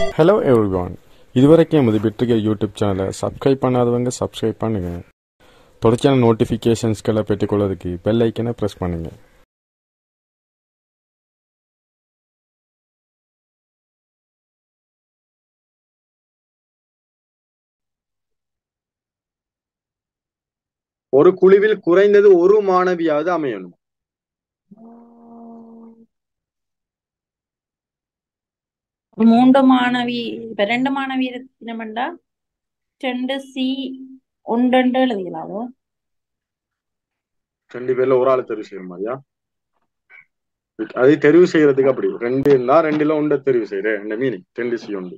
Hello everyone இதுவரைக்கும் எமது பெற்றிகர் யூடியூப் சேனலை சப்ஸ்கிரைப் பண்ணாதவங்க சப்ஸ்கிரைப் பண்ணுங்க தொடர்ச்சியான நோட்டிஃபிகேஷன்ஸ்களை பெற்றுக்கொள்வதற்கு பெல் ஐக்கனை ப்ரெஸ் பண்ணுங்க ஒரு குழுவில் குறைந்தது ஒரு மாணவியாவது அமையணும் மூன்று மாணவி இப்ப ரெண்டு மாணவி இருக்கணும்டா ரெண்டு சி ஒன்று எழுதிக்கலாமோ ரெண்டு பேர்ல ஒரு ஆள் தெரிவு செய்யற மாதிரியா அது தெரிவு செய்யறதுக்கு அப்படி ரெண்டு இருந்தா ரெண்டுல ஒன்றை தெரிவு செய்யறேன் இந்த மீனிங் ரெண்டு சி உண்டு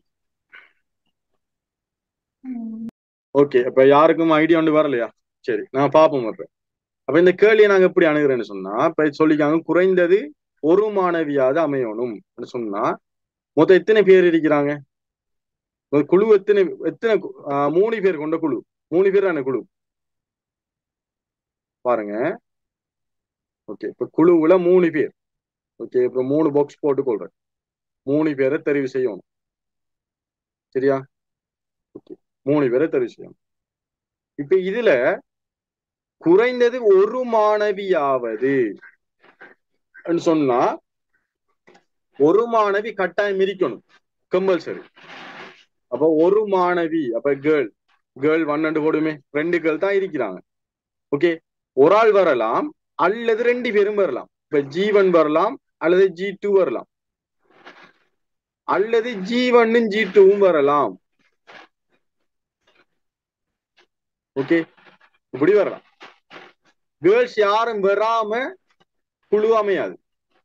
ஓகே அப்ப யாருக்கும் ஐடியா ஒன்று வரலையா சரி நான் பாப்போம் அப்ப அப்ப இந்த கேள்வியை நாங்க எப்படி அணுகிறேன்னு சொன்னா இப்ப சொல்லிக்காங்க குறைந்தது ஒரு மாணவியாவது அமையணும் சொன்னா மொத்தம் எத்தனை பேர் இருக்கிறாங்க ஒரு குழு எத்தனை எத்தனை கு- ஆஹ் மூணு பேர் கொண்ட குழு மூணு பேர் தானே குழு பாருங்க ஓகே இப்ப குழுவுல மூணு பேர் ஓகே இப்ப மூணு பாக்ஸ் போட்டு கொள்றேன் மூணு பேரை தெரிவு செய்யணும் சரியா ஓகே மூணு பேரை தெரிவு செய்யணும் இப்ப இதுல குறைந்தது ஒரு மாணவியாவது ன்னு சொன்னா ஒரு மாணவி கட்டாயம் இருக்கணும் கம்பல்சரி அப்ப ஒரு மாணவி அப்ப கேர்ள் கேர்ள் ஒன் ரெண்டு போடுமே ரெண்டு கேர்ள் தான் இருக்கிறாங்க ஓகே ஒரு ஆள் வரலாம் அல்லது ரெண்டு பேரும் வரலாம் இப்ப ஜி ஒன் வரலாம் அல்லது ஜி டூ வரலாம் அல்லது ஜி ஒன்னும் ஜி டூவும் வரலாம் ஓகே இப்படி வரலாம் கேர்ள்ஸ் யாரும் வராம குழு அமையாது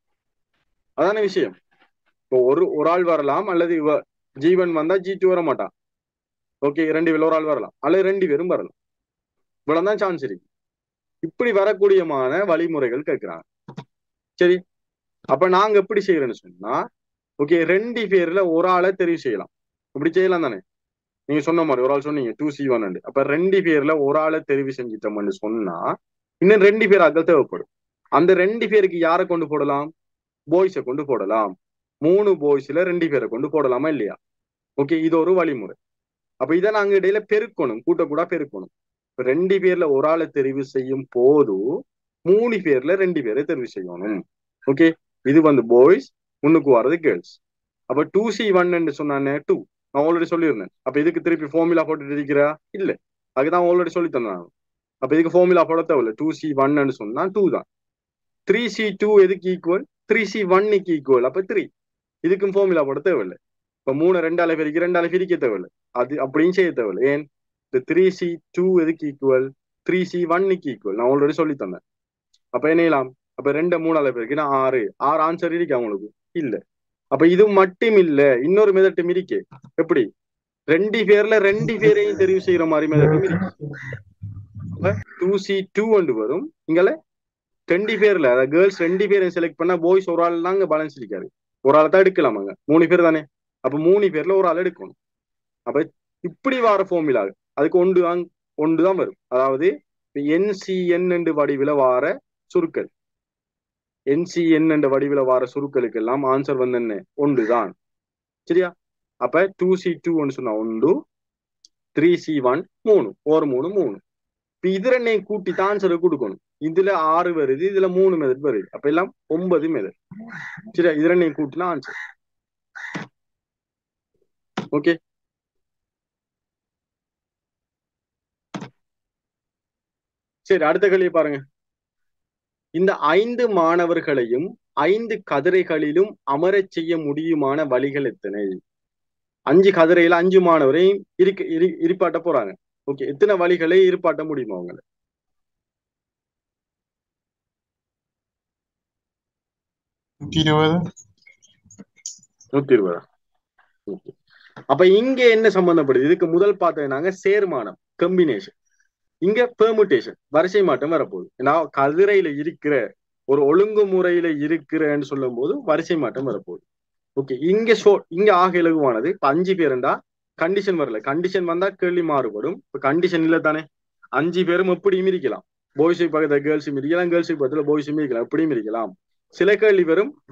அதான விஷயம் இப்போ ஒரு ஒரு ஆள் வரலாம் அல்லது இவ ஜீவன் வந்தா ஜி டூ வர மாட்டான் ஓகே ரெண்டு பேர் ஒரு ஆள் வரலாம் அல்லது ரெண்டு பேரும் வரலாம் இவ்வளவுதான் சான்ஸ் இருக்கு இப்படி வரக்கூடியமான வழிமுறைகள் கேட்கிறாங்க சரி அப்ப நாங்க எப்படி செய்யறோம்னு சொன்னா ஓகே ரெண்டு பேர்ல ஒரு ஆளை தெரிவு செய்யலாம் இப்படி செய்யலாம் தானே நீங்க சொன்ன மாதிரி ஒரு ஆள் சொன்னீங்க டூ சி ஒன் அப்ப ரெண்டு பேர்ல ஒரு ஆளை தெரிவு செஞ்சிட்டோம்னு சொன்னா இன்னும் ரெண்டு பேர் ஆட்கள் தேவைப்படும் அந்த ரெண்டு பேருக்கு யாரை கொண்டு போடலாம் பாய்ஸை கொண்டு போடலாம் மூணு பாய்ஸ்ல ரெண்டு பேரை கொண்டு போடலாமா இல்லையா ஓகே இது ஒரு வழிமுறை அப்ப இதை நாங்க இடையில பெருக்கணும் கூட்ட கூட பெருக்கணும் இப்ப ரெண்டு பேர்ல ஒரு ஆளை தெரிவு செய்யும் போது மூணு பேர்ல ரெண்டு பேரை தெரிவு செய்யணும் ஓகே இது வந்து பாய்ஸ் முன்னுக்கு வர்றது கேர்ள்ஸ் அப்ப டூ சி ஒன்னு சொன்னானே டூ நான் ஆல்ரெடி சொல்லியிருந்தேன் அப்ப இதுக்கு திருப்பி ஃபார்முலா போட்டுட்டு இருக்கிறா இல்ல அதுதான் ஆல்ரெடி சொல்லி தந்தேன் அப்ப இதுக்கு ஃபார்முலா போட தேவையில்ல டூ சி ஒன்னு சொன்னா டூ தான் த்ரீ சி டூ எதுக்கு ஈக்குவல் த்ரீ சி ஒன்னுக்கு ஈக்குவல் அப்ப த்ரீ இதுக்கும் ஃபார்முலா போட தேவையில்லை இப்ப மூணு ரெண்டால பிரிக்க ரெண்டால பிரிக்க தேவையில்லை அது அப்படின்னு செய்ய தேவையில்லை ஏன் இந்த த்ரீ சி டூ எதுக்கு ஈக்குவல் த்ரீ சி ஒன்னுக்கு ஈக்குவல் நான் ஆல்ரெடி சொல்லி தந்தேன் அப்ப என்னலாம் அப்ப ரெண்டு மூணால பிரிக்கினா ஆறு ஆறு ஆன்சர் இருக்கு அவங்களுக்கு இல்ல அப்ப இது மட்டும் இல்ல இன்னொரு மெதட்டும் இருக்கே எப்படி ரெண்டு பேர்ல ரெண்டு பேரையும் தெரிவு செய்யற மாதிரி மெதட்டும் இருக்கு அப்ப டூ சி டூ ஒன்று வரும் இங்கல ரெண்டு பேர்ல அதாவது கேர்ள்ஸ் ரெண்டு பேரையும் செலக்ட் பண்ணா பாய்ஸ் ஒரு ஆள் தாங்க பேலன்ஸ் இருக்காரு ஒரு ஆள் தான் எடுக்கலாமாங்க மூணு பேர் தானே அப்ப மூணு பேர்ல ஒரு ஆள் எடுக்கணும் அப்ப இப்படி வர ஃபார்முலா அதுக்கு ஒன்று தான் ஒன்று தான் வரும் அதாவது என்சிஎன் என்று வடிவில வார சுருக்கள் என்சிஎன் என்ற வடிவில வார சுருக்களுக்கு எல்லாம் ஆன்சர் வந்து என்ன ஒன்று தான் சரியா அப்ப டூ சி டூ ஒன்று சொன்னா ஒன்று த்ரீ சி ஒன் மூணு ஒரு மூணு மூணு இப்ப இது ரெண்டையும் கூட்டி தான் ஆன்சர் கொடுக்கணும் இதுல ஆறு வருது இதுல மூணு மெதட் வருது அப்ப எல்லாம் ஒன்பது மெதட் சரியா இது ரெண்டையும் கூட்டினா ஆன்சர் ஓகே சரி அடுத்த கேள்வி பாருங்க இந்த ஐந்து மாணவர்களையும் ஐந்து கதிரைகளிலும் அமரச் செய்ய முடியுமான வழிகள் எத்தனை அஞ்சு கதிரையில அஞ்சு மாணவரையும் இருக்க இரு இருப்பாட்ட போறாங்க ஓகே எத்தனை வழிகளை இருப்பாட்ட முடியுமா அவங்கள நூத்தி இருபது நூத்தி இருபதா Okay. அப்ப இங்க என்ன சம்பந்தப்படுது இதுக்கு முதல் பார்த்ததுனாங்க சேர்மானம் கம்பினேஷன் இங்க பெர்முட்டேஷன் வரிசை மாற்றம் வரப்போகுது ஏன்னா கதிரையில இருக்கிற ஒரு ஒழுங்குமுறையில இருக்கிறேன்னு சொல்லும் போது வரிசை மாற்றம் வரப்போகுது ஓகே இங்க ஷோ இங்க ஆக இலகுவானது இப்ப அஞ்சு பேருண்டா கண்டிஷன் வரல கண்டிஷன் வந்தா கேள்வி மாறுபடும் இப்ப கண்டிஷன் இல்ல தானே அஞ்சு பேரும் எப்படியும் இருக்கலாம் பாய்ஸை பக்கத்துல கேர்ள்ஸும் இருக்கலாம் கேர்ள்ஸுக்கு பக்கத்துல பாய்ஸும் இருக்கலாம் எப்படியும் இருக்கலாம் சில கேள்வி வரும்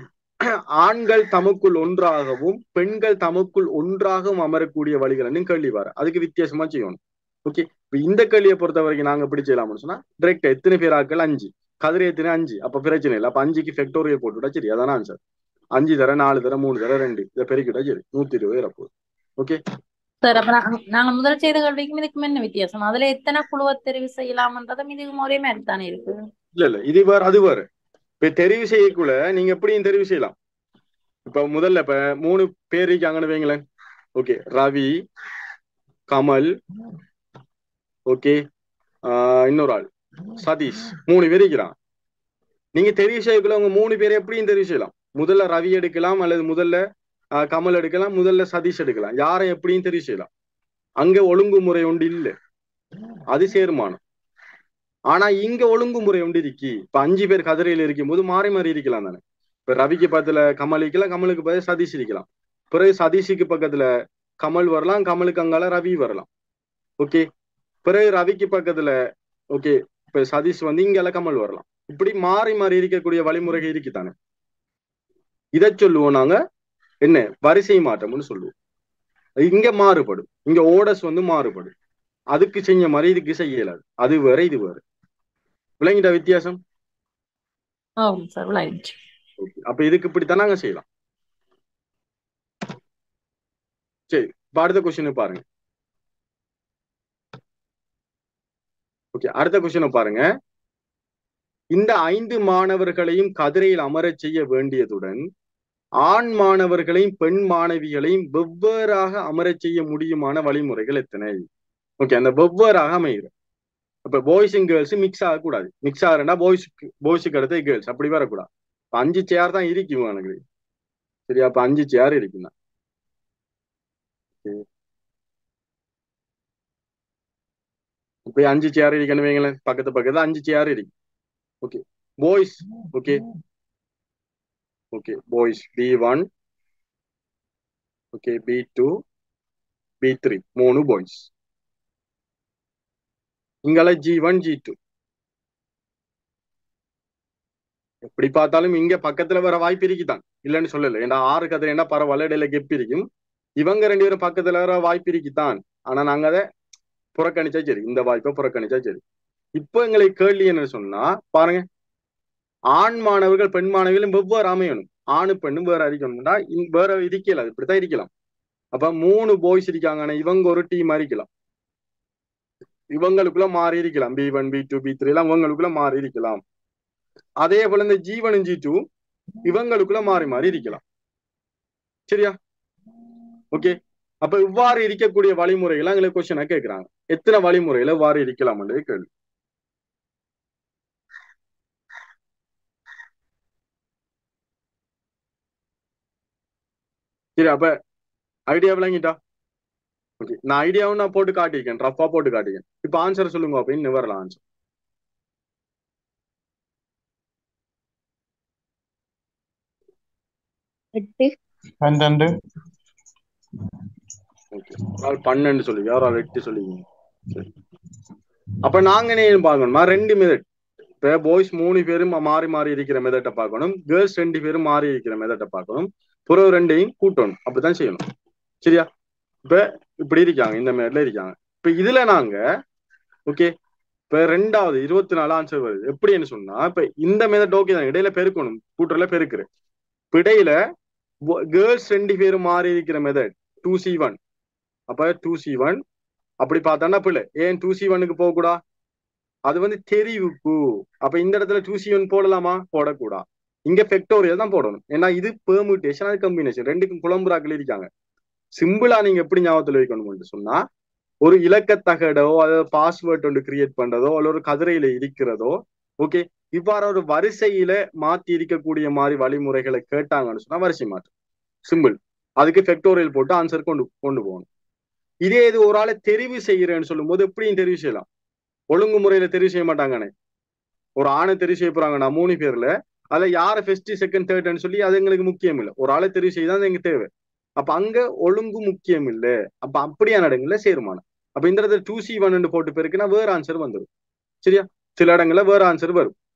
ஆண்கள் தமக்குள் ஒன்றாகவும் பெண்கள் தமக்குள் ஒன்றாகவும் அமரக்கூடிய வழிகள் கேள்வி வர அதுக்கு வித்தியாசமா செய்யணும் ஓகே இப்ப இந்த கேள்வியை பொறுத்த வரைக்கும் நாங்க எப்படி செய்யலாம்னு சொன்னா டிரெக்டா எத்தனை பேர் ஆட்கள் அஞ்சு கதிரை எத்தனை அஞ்சு அப்ப பிரச்சனை இல்லை அப்ப அஞ்சுக்கு ஃபெக்டோரியல் போட்டுவிட்டா சரி அதான ஆன்சர் அஞ்சு தர நாலு தர மூணு தர ரெண்டு இதை பெருக்கிட்டா சரி நூத்தி இருபது வரப்போகுது ஓகே சார் அப்ப நாங்க நாங்க முதல் செய்த கேள்விக்கும் இதுக்கும் என்ன வித்தியாசம் அதுல எத்தனை குழுவை தெரிவு செய்யலாம்ன்றதும் இதுக்கும் ஒரே மாதிரி தானே இருக்கு இல்ல இல்ல இது வேற அது வேற இப்ப தெரிவு செய்யக்குள்ள நீங்க எப்படியும் தெரிவு செய்யலாம் இப்ப முதல்ல இப்ப மூணு பேர் இருக்காங்கன்னு வைங்களேன் ஓகே ரவி கமல் ஓகே இன்னொரு ஆள் சதீஷ் மூணு பேர் இருக்கிறான் நீங்க தெரிவு செய்யக்குள்ள உங்க மூணு பேர் எப்படியும் தெரிவு செய்யலாம் முதல்ல ரவி எடுக்கலாம் அல்லது முதல்ல ஆஹ், கமல் எடுக்கலாம் முதல்ல சதீஷ் எடுக்கலாம் யாரை எப்படியும் தெரிவு செய்யலாம் அங்க ஒழுங்குமுறை ஒன்று இல்ல அது சேர்மானம் ஆனா இங்க ஒழுங்குமுறை ஒன்று இருக்கி இப்ப அஞ்சு பேர் கதிரையில இருக்கும் போது மாறி மாறி இருக்கலாம் தானே இப்ப ரவிக்கு பக்கத்துல கமல் இருக்கலாம் கமலுக்கு பதில் சதீஷ் இருக்கலாம் பிறகு சதீஷுக்கு பக்கத்துல கமல் வரலாம் கமலுக்கு அங்கால ரவி வரலாம் ஓகே பிறகு ரவிக்கு பக்கத்துல ஓகே இப்ப சதீஷ் வந்து இங்கால கமல் வரலாம் இப்படி மாறி மாறி இருக்கக்கூடிய வழிமுறைகள் இருக்குதானே இதை சொல்லுவோம் நாங்க என்ன வரிசை மாற்றம்னு சொல்லுவோம் இங்க மாறுபடும் இங்க ஓடஸ் வந்து மாறுபடும் அதுக்கு செஞ்ச மாதிரி இதுக்கு செய்ய இயலாது அது வேற இது வேற விளங்கிட்ட வித்தியாசம் ஆமாம் சார் விளையாடுச்சு ஓகே அப்ப இதுக்கு இப்படித்தான் நாங்க செய்யலாம் சரி இப்ப அடுத்த கொஸ்டின் பாருங்க ஓகே அடுத்த கொஸ்டினை பாருங்க இந்த ஐந்து மாணவர்களையும் கதிரையில் அமரச் செய்ய வேண்டியதுடன் ஆண் மாணவர்களையும் பெண் மாணவிகளையும் வெவ்வேறாக அமரச் செய்ய முடியுமான வழிமுறைகள் எத்தனை ஓகே அந்த வெவ்வேறாக அமைகிறது அப்ப பாய்ஸ் அண்ட் கேர்ள்ஸ் மிக்ஸ் ஆகக்கூடாது மிக்ஸ் ஆகிறா பாய்ஸுக்கு பாய்ஸுக்கு அடுத்து கேர்ள்ஸ் அப்படி வரக்கூடாது இப்ப அஞ்சு சேர் தான் இருக்கும் எனக்கு சரியா அப்ப அஞ்சு சேர் இருக்குண்ணா இப்ப அஞ்சு சேர் இருக்குன்னு வைங்களேன் பக்கத்து பக்கத்துல அஞ்சு சேர் இருக்கு okay boys okay okay boys B one okay B two B three மூணு பாய்ஸ் இங்கால ஜி ஒன் ஜி டூ எப்படி பார்த்தாலும் இங்க பக்கத்துல வர வாய்ப்பு இருக்குதான் இல்லைன்னு சொல்லல ஏன்னா ஆறு கதை என்ன பரவாயில்ல இடையில கெப் இருக்கும் இவங்க ரெண்டு பேரும் பக்கத்துல வர வாய்ப்பு இருக்குதான் ஆனா நாங்க அதை புறக்கணிச்சா சரி இந்த வாய்ப்பை புறக்கணிச்சா சரி இப்போ எங்களுக்கு கேள்வி என்ன சொன்னா பாருங்க ஆண் மாணவர்கள் பெண் மாணவிகளும் வெவ்வேறு அமையணும் ஆணு பெண்ணும் வேற அறிக்கணும்னா இங்க வேற இருக்கல அது இப்படித்தான் இருக்கலாம் அப்ப மூணு பாய்ஸ் இருக்காங்கன்னா இவங்க ஒரு டீம் அறிக்கலாம் இவங்களுக்குள்ள மாறி இருக்கலாம் B one B two B three எல்லாம் இவங்களுக்குள்ள மாறி இருக்கலாம் அதே போல இந்த ஜி ஒன் ஜி டூ இவங்களுக்குள்ள மாறி மாறி இருக்கலாம் சரியா ஓகே அப்ப இவ்வாறு இருக்கக்கூடிய வழிமுறைகள் எங்களுக்கு கொஸ்டினா கேட்கிறாங்க எத்தனை வழிமுறையில இவ்வாறு இருக்கலாம்ன்றது கேள்வி சரி அப்ப ஐடியா விளங்கிட்டா ஓகே நான் ஐடியாவும் நான் போட்டு காட்டியிருக்கேன் ரஃபா போட்டு காட்டியிருக்கேன் இப்ப ஆன்சர் சொல்லுங்க அப்படின்னு வரலாம் ஆன்சர் எட்டு பன்னெண்டு ஓகே ஒரு ஆள் பன்னெண்டு சொல்லி யாரோ ஆள் எட்டு சொல்லிங்க சரி அப்ப நாங்க என்ன பார்க்கணுமா ரெண்டு மெதட் இப்ப பாய்ஸ் மூணு பேரும் மாறி மாறி இருக்கிற மெதட்டை பார்க்கணும் கேர்ள்ஸ் ரெண்டு பேரும் மாறி இருக்கிற மெதட்டை பார்க்கணும் புறவு ரெண்டையும் கூட்டணும் அப்படித்தான் செய்யணும் சரியா இப்ப இப்படி இருக்காங்க இந்த மெதட்ல இருக்காங்க இப்ப இதுல நாங்க ஓகே இப்ப ரெண்டாவது இருபத்தி நாலு ஆன்சர் வருது எப்படின்னு சொன்னா இப்ப இந்த மெதட் ஓகே தான் இடையில பெருக்கணும் கூட்டுறல பெருக்குறேன் இப்ப இடையில கேர்ள்ஸ் ரெண்டு பேரும் மாறி இருக்கிற மெதட் டூ சி ஒன் அப்ப டூ சி ஒன் அப்படி பார்த்தோன்னா பிள்ளை ஏன் டூ சி ஒனுக்கு போகக்கூடா அது வந்து தெரிவுக்கு அப்ப இந்த இடத்துல டூ சி ஒன் போடலாமா போடக்கூடா இங்க ஃபெக்டோரியல் தான் போடணும் ஏன்னா இது பெர்முட்டேஷன் அது கம்பினேஷன் ரெண்டுக்கும் குழம்புறாக்கள் இருக்காங்க சிம்பிளா நீங்க எப்படி ஞாபகத்துல வைக்கணும்னு சொன்னா ஒரு இலக்கத்தகடோ அதாவது பாஸ்வேர்ட் ஒன்று கிரியேட் பண்றதோ அல்ல ஒரு கதிரையில இருக்கிறதோ ஓகே இவ்வாறு ஒரு வரிசையில மாத்தி இருக்கக்கூடிய மாதிரி வழிமுறைகளை கேட்டாங்கன்னு சொன்னா வரிசை மாற்றம் சிம்பிள் அதுக்கு ஃபெக்டோரியல் போட்டு ஆன்சர் கொண்டு கொண்டு போகணும் இதே இது ஒரு ஆளை தெரிவு செய்யறேன்னு சொல்லும் போது எப்படியும் தெரிவு செய்யலாம் ஒழுங்கு முறையில தெரிவு செய்ய மாட்டாங்கண்ணே ஒரு ஆணை தெரிவு செய்ய போறாங்கண்ணா மூணு பேர்ல அதுல யார ஃபர்ஸ்ட் செகண்ட் தேர்ட்னு சொல்லி அது எங்களுக்கு முக்கியம் இல்லை ஒரு ஆளை தெரிவு செய்யதான் எங்களுக்கு தேவை அப்ப அங்க ஒழுங்கு முக்கியம் இல்ல அப்ப அப்படியான இடங்கள்ல சேருமானம் அப்ப இந்த இடத்துல டூ சி ஒன் போட்டு பேருக்குன்னா வேற ஆன்சர் வந்துடும் சரியா சில இடங்கள்ல வேற ஆன்சர் வரும்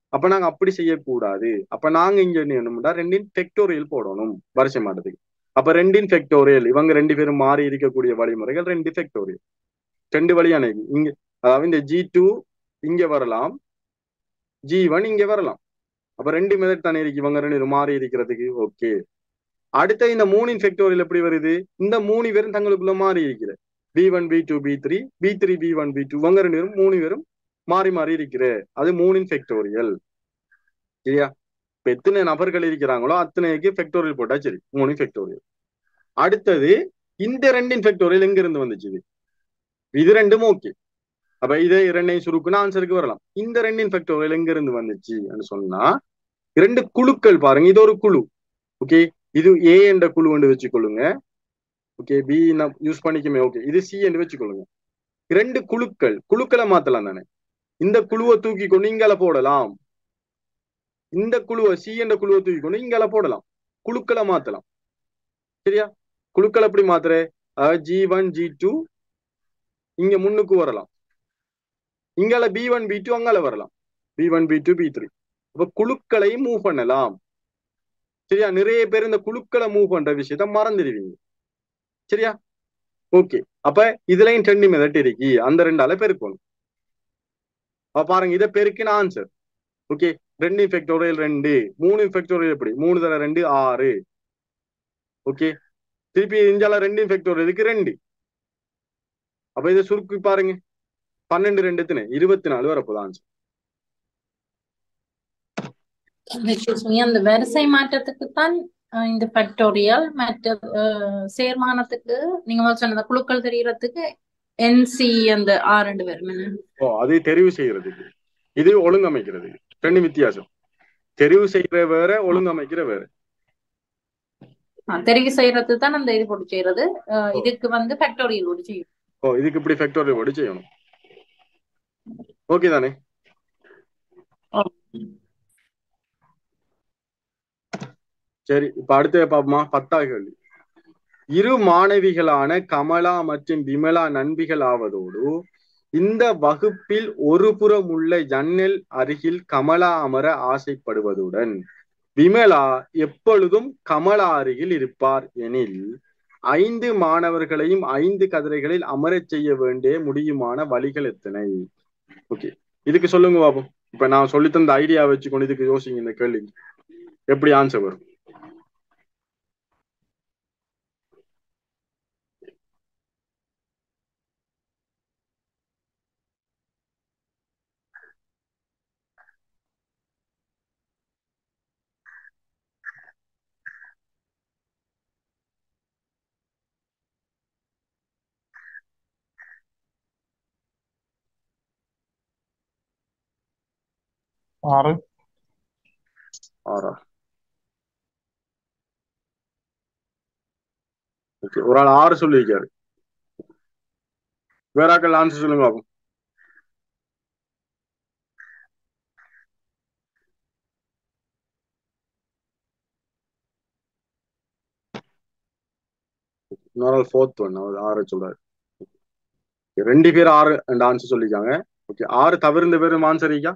அப்ப நாங்க அப்படி செய்யக்கூடாது அப்ப நாங்க இங்க என்ன பண்ணணும்னா ரெண்டின் ஃபெக்டோரியல் போடணும் வருஷ மாட்டத்துக்கு அப்ப ரெண்டின் ஃபெக்டோரியல் இவங்க ரெண்டு பேரும் மாறி இருக்கக்கூடிய வழிமுறைகள் ரெண்டு ஃபெக்டோரியல் ரெண்டு வழியான இது. இங்க அதாவது இந்த ஜி டூ இங்க வரலாம் ஜி ஒன் இங்க வரலாம் அப்ப ரெண்டு மெத்தட் தானே இருக்கு இவங்க ரெண்டு பேரும் மாறி இருக்கிறதுக்கு ஓகே அடுத்த இந்த மூணின் ஃபெக்டோரியல் எப்படி வருது இந்த மூணு பேரும் தங்களுக்குள்ள மாறி இருக்கிற B one B two B three B three B one B two இவங்க ரெண்டு பேரும் மூணு பேரும் மாறி மாறி இருக்கிற அது மூணின் ஃபெக்டோரியல் சரியா இப்ப எத்தனை நபர்கள் இருக்கிறாங்களோ அத்தனைக்கு ஃபெக்டோரியல் போட்டா சரி மூணு ஃபெக்டோரியல் அடுத்தது இந்த ரெண்டின் ஃபெக்டோரியல் எங்க இருந்து வந்துச்சு இது இது ரெண்டும் ஓகே அப்ப இதை இரண்டையும் சுருக்குனா ஆன்சருக்கு வரலாம் இந்த ரெண்டின் ஃபெக்டோரியல் எங்க இருந்து வந்துச்சு சொன்னா இரண்டு குழுக்கள் பாருங்க இது ஒரு குழு ஓகே இது ஏ என்ற குழு என்று வச்சுக்கொள்ளுங்க ஓகே பி யூஸ் பண்ணிக்குமே ஓகே இது சி என்று வச்சுக்கொள்ளுங்க இரண்டு குழுக்கள் குழுக்களை மாத்தலாம் தானே இந்த குழுவை தூக்கி கொண்டு இங்கால போடலாம் இந்த குழுவை சி என்ற குழுவை தூக்கி கொண்டு இங்கால போடலாம் குழுக்களை மாத்தலாம் சரியா குழுக்கள் எப்படி மாத்துற ஜி ஒன் ஜி டூ இங்க முன்னுக்கு வரலாம் இங்கால பி ஒன் பி டூ அங்கால வரலாம் B one B two B three அப்ப குழுக்களை மூவ் பண்ணலாம் சரியா நிறைய பேர் இந்த குழுக்களை மூவ் பண்ற விஷயத்த மறந்துடுவீங்க சரியா ஓகே அப்ப இதுலயும் ரெண்டு மெதட் இருக்கு அந்த ரெண்டால பெருக்கணும் அப்ப பாருங்க இதை பெருக்கின ஆன்சர் ஓகே ரெண்டு ஃபெக்டோரியல் ரெண்டு மூணு ஃபெக்டோரியல் எப்படி மூணு தர ரெண்டு ஆறு ஓகே திருப்பி இஞ்சால ரெண்டு ஃபெக்டோரியலுக்கு ரெண்டு அப்ப இதை சுருக்கி பாருங்க பன்னெண்டு ரெண்டு எத்தனை இருபத்தி நாலு வரப்போகுது ஆன்சர் Excuse me, அந்த வரிசை மாற்றத்துக்கு தான் அஹ், இந்த ஃபேக்டோரியல் மற்ற அஹ், சேர்மானத்துக்கு நீங்க முதல்ல சொன்ன அந்த குழுக்கள் தெரியறதுக்கு என்சி அந்த ஆர் ரெண்டு பேரும் என்ன ஓ அது தெரிவு செய்யறதுக்கு இது ஒழுங்கமைக்கிறதுக்கு ரெண்டு வித்தியாசம் தெரிவு செய்யற வேற ஒழுங்கமைக்கிற வேற ஆ, தெரிவு செய்யறது தான் அந்த இது போட்டு செய்யறது அஹ், இதுக்கு வந்து ஃபேக்டோரியல் போட்டு செய்யும் ஓ இதுக்கு இப்படி ஃபேக்டோரியல் போட்டு செய்யணும் ஓகே தானே சரி இப்ப அடுத்த பாப்போமா பத்தாவது கேள்வி இரு மாணவிகளான கமலா மற்றும் விமலா நண்பிகள் ஆவதோடு இந்த வகுப்பில் ஒரு புறம் உள்ள ஜன்னல் அருகில் கமலா அமர ஆசைப்படுவதுடன் விமலா எப்பொழுதும் கமலா அருகில் இருப்பார் எனில் ஐந்து மாணவர்களையும் ஐந்து கதிரைகளில் அமரச் செய்ய வேண்டிய முடியுமான வழிகள் எத்தனை ஓகே இதுக்கு சொல்லுங்க பாப்போம் இப்ப நான் சொல்லி தந்த ஐடியா வச்சுக்கொண்டு இதுக்கு யோசிங்க இந்த கேள்வி எப்படி ஆன்சர் வரும் ஆறு ஆறா ஓகே ஒரு ஆள் ஆறு சொல்லியிருக்காரு வேற ஆக்கள் ஆன்சர் சொல்லுங்க பாப்போம் இன்னொரு ஆள் ஃபோர்த் ஒன் அவர் ஆறு சொல்றாரு ரெண்டு பேர் ஆறு ரெண்டு ஆன்சர் சொல்லிருக்காங்க ஓகே ஆறு தவிர்ந்த பேரும் ஆன்சர் இருக்கா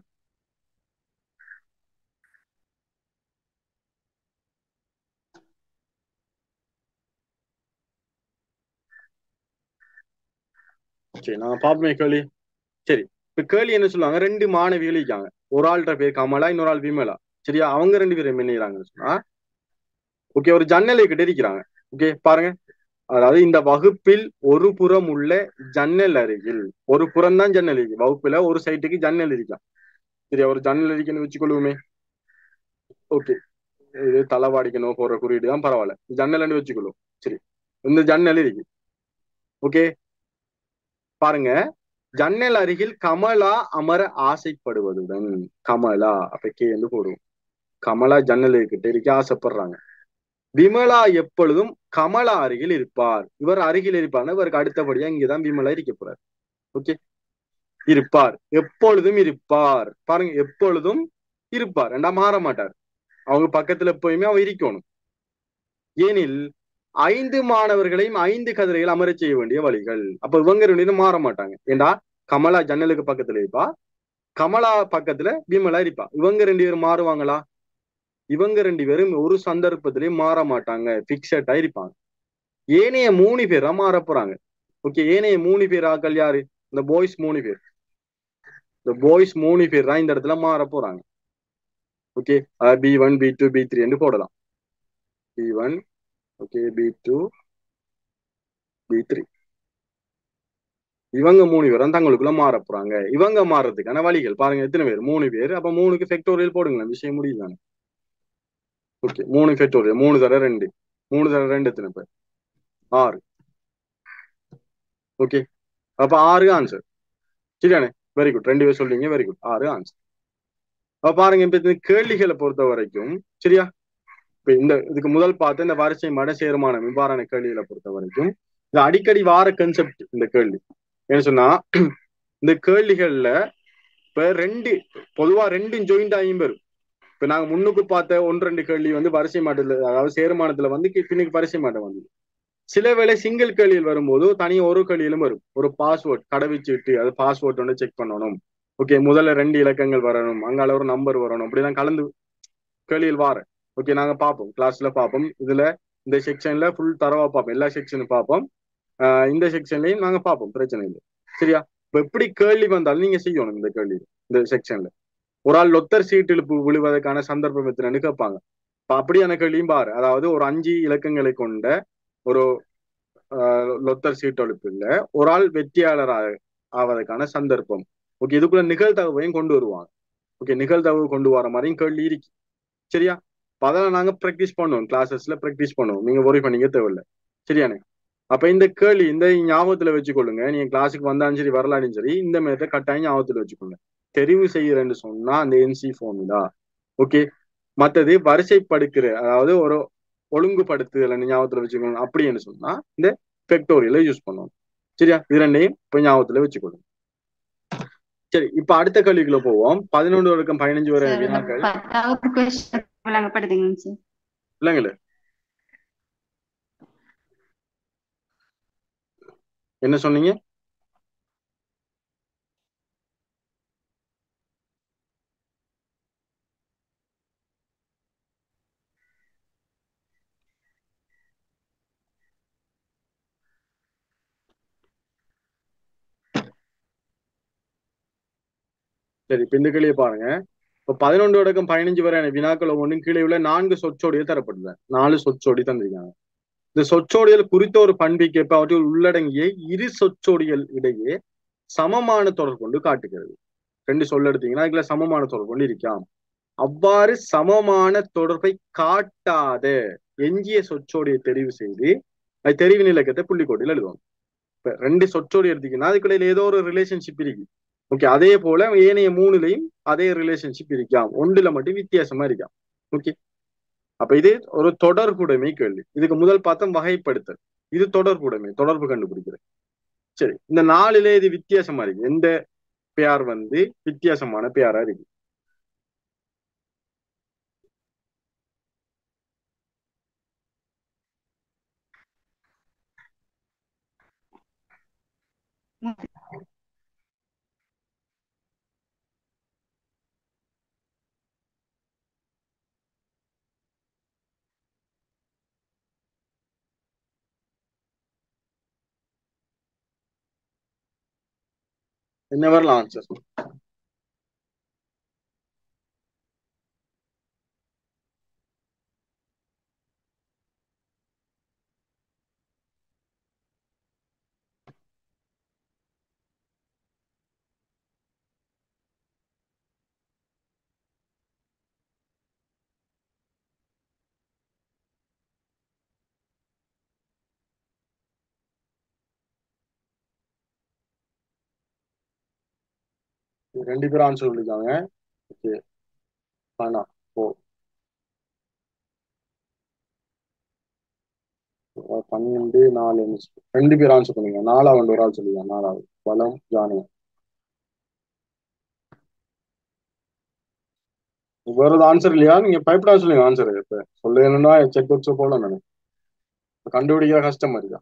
சரி நான் பாப்போமே கேள்வி சரி இப்ப கேள்வி என்ன சொல்லுவாங்க ரெண்டு மாணவிகள் இருக்காங்க ஒரு ஆள்கிட்ட பேர் கமலா இன்னொரு ஆள் விமலா சரியா அவங்க ரெண்டு பேரும் என்ன செய்றாங்கன்னு சொன்னா ஓகே ஒரு ஜன்னலை கிட்ட இருக்கிறாங்க ஓகே பாருங்க அதாவது இந்த வகுப்பில் ஒரு புறம் உள்ள ஜன்னல் அருகில் ஒரு புறம் தான் ஜன்னல் இருக்கு வகுப்புல ஒரு சைட்டுக்கு ஜன்னல் இருக்கலாம் சரியா ஒரு ஜன்னல் இருக்குன்னு வச்சுக்கொள்ளுவோமே ஓகே இது தலைவாடிக்கணும் போற குறியீடு தான் பரவாயில்ல ஜன்னல்னு வச்சுக்கொள்ளும் சரி இந்த ஜன்னல் இருக்கு ஓகே பாருங்க ஜன்னல் அருகில் கமலா அமர ஆசைப்படுவதுடன் கமலா அப்ப கே என்று போடுவோம் கமலா ஜன்னல் கிட்ட இருக்க ஆசைப்படுறாங்க விமலா எப்பொழுதும் கமலா அருகில் இருப்பார் இவர் அருகில் இருப்பார் இவருக்கு அடுத்தபடியா இங்கதான் விமலா இருக்க போறார் ஓகே இருப்பார் எப்பொழுதும் இருப்பார் பாருங்க எப்பொழுதும் இருப்பார் ரெண்டா மாற மாட்டார் அவங்க பக்கத்துல எப்பயுமே அவ இருக்கணும் ஏனில் ஐந்து மாணவர்களையும் ஐந்து கதிரைகள் அமரச் செய்ய வேண்டிய வழிகள் அப்ப இவங்க ரெண்டு பேரும் மாற மாட்டாங்க ஏண்டா கமலா ஜன்னலுக்கு பக்கத்துல இருப்பா கமலா பக்கத்துல விமலா இருப்பா இவங்க ரெண்டு பேரும் மாறுவாங்களா இவங்க ரெண்டு பேரும் ஒரு சந்தர்ப்பத்திலயும் மாற மாட்டாங்க பிக்சட்டா இருப்பாங்க ஏனைய மூணு பேரா மாற போறாங்க ஓகே ஏனைய மூணு பேர் ஆக்கள் யாரு இந்த பாய்ஸ் மூணு பேர் இந்த பாய்ஸ் மூணு பேர் தான் இந்த இடத்துல மாற போறாங்க okay B one B two B three போடலாம் B one okay B two B three இவங்க மூணு பேரும் தங்களுக்குள்ள மாற போறாங்க இவங்க மாறுறதுக்கான வழிகள் பாருங்க எத்தனை பேர் மூணு பேர் அப்ப மூணுக்கு ஃபெக்டோரியல் போடுங்களேன் விஷயம் முடியுதானே ஓகே மூணு ஃபெக்டோரியல் மூணு தடவை ரெண்டு மூணு தடவை ரெண்டு எத்தனை பேர் ஆறு ஓகே அப்ப ஆறு ஆன்சர் சரியானே வெரி குட் ரெண்டு பேர் சொல்றீங்க வெரி குட் ஆறு ஆன்சர் அப்ப பாருங்க இப்ப இந்த கேள்விகளை பொறுத்த வரைக்கும் சரியா இப்ப இந்த இதுக்கு முதல் பார்த்து இந்த வரிசை மட சேர்மானம் இவ்வாறான கேள்விகளை பொறுத்த வரைக்கும் இது அடிக்கடி வார கன்செப்ட் இந்த கேள்வி என்ன சொன்னா இந்த கேள்விகள்ல இப்ப ரெண்டு பொதுவா ரெண்டும் ஜாயிண்ட் ஆகியும் வரும் இப்ப நாங்க முன்னுக்கு பார்த்த ஒன்று ரெண்டு கேள்வி வந்து வரிசை மாட்டத்துல அதாவது சேர்மானத்துல வந்து பின்னுக்கு வரிசை மாட்டம் வந்து சில வேளை சிங்கிள் கேள்வியில் வரும்போது தனி ஒரு கேள்வியிலும் வரும் ஒரு பாஸ்வேர்ட் கடவுச்சீட்டு அது பாஸ்வேர்ட் வந்து செக் பண்ணணும் ஓகே முதல்ல ரெண்டு இலக்கங்கள் வரணும் அங்கால ஒரு நம்பர் வரணும் அப்படிதான் கலந்து கேள்வியில் வார ஓகே நாங்க பார்ப்போம் கிளாஸ்ல பார்ப்போம் இதுல இந்த செக்ஷன்ல ஃபுல் தரவா பார்ப்போம் எல்லா செக்ஷனும் பார்ப்போம் ஆஹ் இந்த செக்ஷன்லயும் நாங்க பார்ப்போம் பிரச்சனை இல்லை சரியா இப்ப எப்படி கேள்வி வந்தாலும் நீங்க செய்யணும் இந்த கேள்வி இந்த செக்ஷன்ல ஒரு ஆள் லொத்தர் சீட்டு இழுப்பு விழுவதற்கான சந்தர்ப்பம் எத்தனைன்னு கேட்பாங்க இப்ப அப்படியான கேள்வியும் பாரு அதாவது ஒரு அஞ்சு இலக்கங்களை கொண்ட ஒரு ஆஹ் லொத்தர் சீட்டொழிப்பு இல்ல ஒரு ஆள் வெற்றியாளர் ஆ- ஆவதற்கான சந்தர்ப்பம் ஓகே இதுக்குள்ள நிகழ்தகவையும் கொண்டு வருவாங்க ஓகே நிகழ்தகவு கொண்டு வர மாதிரியும் கேள்வி இருக்கு சரியா அப்ப அதெல்லாம் நாங்க ப்ராக்டிஸ் பண்ணுவோம் கிளாஸஸ்ல ப்ராக்டிஸ் பண்ணுவோம் நீங்க worry பண்ணிக்க தேவையில்ல சரியானே அப்ப இந்த கேள்வி இந்த ஞாபகத்துல வச்சுக்கொள்ளுங்க நீங்க கிளாஸுக்கு வந்தாலும் சரி வரலாலும் சரி இந்த மெத்தட் கட்டாயம் ஞாபகத்துல வச்சுக்கோங்க தெரிவு செய்யறேன்னு சொன்னா அந்த என்சி ஃபார்முலா ஓகே மத்தது வரிசைப்படுக்கிற அதாவது ஒரு ஒழுங்குபடுத்துதல் ஞாபகத்துல வச்சுக்கணும் அப்படின்னு சொன்னா இந்த ஃபெக்டோரியலை யூஸ் பண்ணுவோம் சரியா இது ரெண்டையும் இப்ப ஞாபகத்துல வச்சுக்கொள்ளுங்க சரி இப்ப அடுத்த கேள்விக்குள்ள போவோம் பதினொன்று வரைக்கும் பதினஞ்சு வரை சார் வினாக்கள் பத்தாவது கொஸ்டின் விளங்கப்படுத்துங்க சார் இல்லைங்களே என்ன சொன்னீங்க சரி இப்ப இந்த கேள்வியை பாருங்க இப்ப பதினொன்று அடக்கம் பதினஞ்சு வரையான வினாக்கள் ஒவ்வொன்றும் கீழே உள்ள நான்கு சொற்றோடிகள் தரப்படுது நாலு சொற்றோடி தந்திருக்காங்க இந்த சொற்றோடிகள் குறித்த ஒரு பண்பிக்கேற்ப அவற்றில் உள்ளடங்கிய இரு சொற்றோடிகள் இடையே சமமான தொடர்பு கொண்டு காட்டுகிறது ரெண்டு சொல்ல எடுத்தீங்கன்னா இதுல சமமான தொடர்பு கொண்டு இருக்காம் அவ்வாறு சமமான தொடர்பை காட்டாத எஞ்சிய சொற்றோடியை தெரிவு செய்து அது தெரிவின் இலக்கத்தை புள்ளிக்கோட்டில் எழுதுவாங்க இப்ப ரெண்டு சொற்றோடி எடுத்தீங்கன்னா அதுக்குள்ள ஏதோ ஒரு ரிலேஷன்ஷிப் இருக்கு ஓகே அதே போல ஏனைய மூணுலையும் அதே ரிலேஷன்ஷிப் இருக்காம் ஒன்றுல மட்டும் வித்தியாசமா இருக்காம் ஓகே அப்ப இது ஒரு தொடர்புடைமை கேள்வி இதுக்கு முதல் பார்த்தோம் வகைப்படுத்தல் இது தொடர்புடைமை தொடர்பு கண்டுபிடிக்கிறது சரி இந்த நாலுல இது வித்தியாசமா இருக்கு எந்த பேர் வந்து வித்தியாசமான பேரா இருக்கு என்ன வரலாம் ஆன்சர் ரெண்டு பேரும் ஆன்சர் சொல்லிருக்காங்க ஓகே வேணாம் ஓ பன்னெண்டு நாலு அஞ்சு. ரெண்டு பேர் ஆன்சர் பண்ணுங்க நாலாவது ஒரு ஆள் சொல்லுங்க நாலாவது பலம் ஜானு வேற ஆன்சர் இல்லையா நீங்க பயப்படாம சொல்லுங்க ஆன்சர் இப்ப சொல்லணும்னா செக் பாக்ஸ் போல நான் கண்டுபிடிக்கிற கஷ்டமா இருக்கா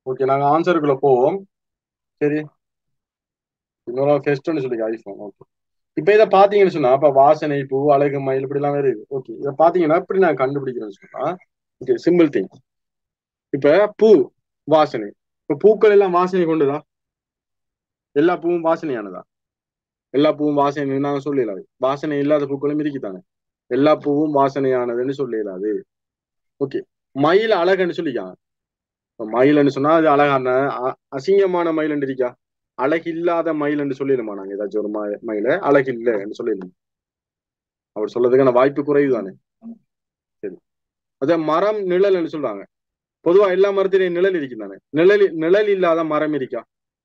ஓகே நாங்க ஆன்சருக்குள்ள போவோம் சரி இன்னொரு ஃபெஸ்ட்னு சொல்லி ஐஃபோன் ஓகே இப்ப இதை பாத்தீங்கன்னு சொன்னா இப்ப வாசனை பூ அழகு மயில் இப்படி எல்லாம் வருது ஓகே இதை பாத்தீங்கன்னா இப்படி நான் கண்டுபிடிக்கிறேன்னு சொன்னா ஓகே சிம்பிள் திங் இப்ப பூ வாசனை இப்ப பூக்கள் எல்லாம் வாசனை கொண்டுதா எல்லா பூவும் வாசனையானதா எல்லா பூவும் வாசனை நாங்க சொல்லலாது வாசனை இல்லாத பூக்களும் இருக்குதானே எல்லா பூவும் வாசனையானதுன்னு சொல்லலாது ஓகே மயில் அழகுன்னு சொல்லிக்காங்க இப்ப மயில்னு சொன்னா அது அழகான அ- அசிங்கமான மயில் இருக்கா அழகு இல்லாத மயில் என்று சொல்லிடுமா நாங்க ஏதாச்சும் ஒரு ம- மயில அழகு இல்லைன்னு சொல்லிடுமா அவர் சொல்றதுக்கான வாய்ப்பு குறைவு தானே சரி அத மரம் நிழல்னு சொல்றாங்க பொதுவா எல்லா மரத்திலையும் நிழல் இருக்கும் தானே நிழல் நிழல் இல்லாத மரம் இருக்கா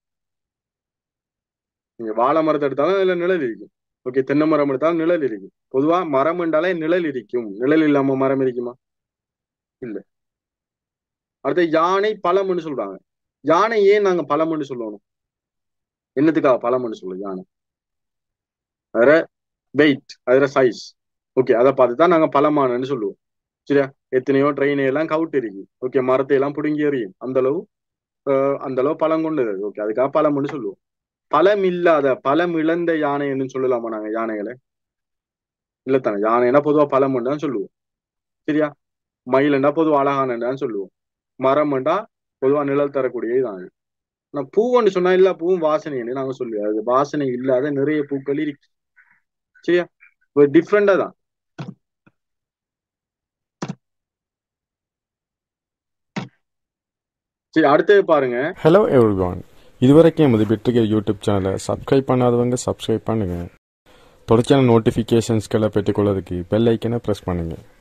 நீங்க வாழை மரத்தை எடுத்தாலும் அதுல நிழல் இருக்கும் ஓகே தென்னை மரம் எடுத்தாலும் நிழல் இருக்கும் பொதுவா மரம் என்றாலே நிழல் இருக்கும் நிழல் இல்லாம மரம் இருக்குமா இல்ல அடுத்து யானை பழம்னு சொல்றாங்க யானை ஏன் நாங்க பழம்னு சொல்லணும் என்னத்துக்காக பழம்னு சொல்லுவோம் யானை வேற வெயிட் அதுல சைஸ் ஓகே அதை பார்த்து தான் நாங்க பழமானன்னு சொல்லுவோம் சரியா எத்தனையோ ட்ரெயினை எல்லாம் கவுட்டு இருக்கு ஓகே மரத்தை எல்லாம் பிடுங்கி எறியும் அந்த அளவு அஹ், அந்த அளவு பழம் கொண்டது ஓகே அதுக்காக பழம்னு சொல்லுவோம் பழம் இல்லாத பழம் இழந்த யானைன்னு சொல்லலாமா நாங்க யானைகளை இல்லத்தானே யானைனா பொதுவா பழம்னு தான் சொல்லுவோம் சரியா மயிலண்டா பொதுவா அழகானன்னு சொல்லுவோம் மரம்ண்டா பொதுவா நிழல் தரக்கூடிய இதான் ஆனா பூவன்னு சொன்னா எல்லா பூவும் வாசனைன்னு நாங்க சொல்லுவோம் அது வாசனை இல்லாத நிறைய பூக்கள் இருக்கு சரியா டிஃப்ரெண்டா தான் சரி அடுத்தது பாருங்க ஹலோ எவ்ரிவான் இதுவரைக்கும் எமது பெற்றுகிற யூடியூப் சேனலை சப்ஸ்கிரைப் பண்ணாதவங்க சப்ஸ்கிரைப் பண்ணுங்க தொடர்ச்சியான நோட்டிஃபிகேஷன்ஸ்களை பெற்றுக்கொள்வதற்கு பெல் ஐக்கனை ப்ரெஸ் பண்ணுங்க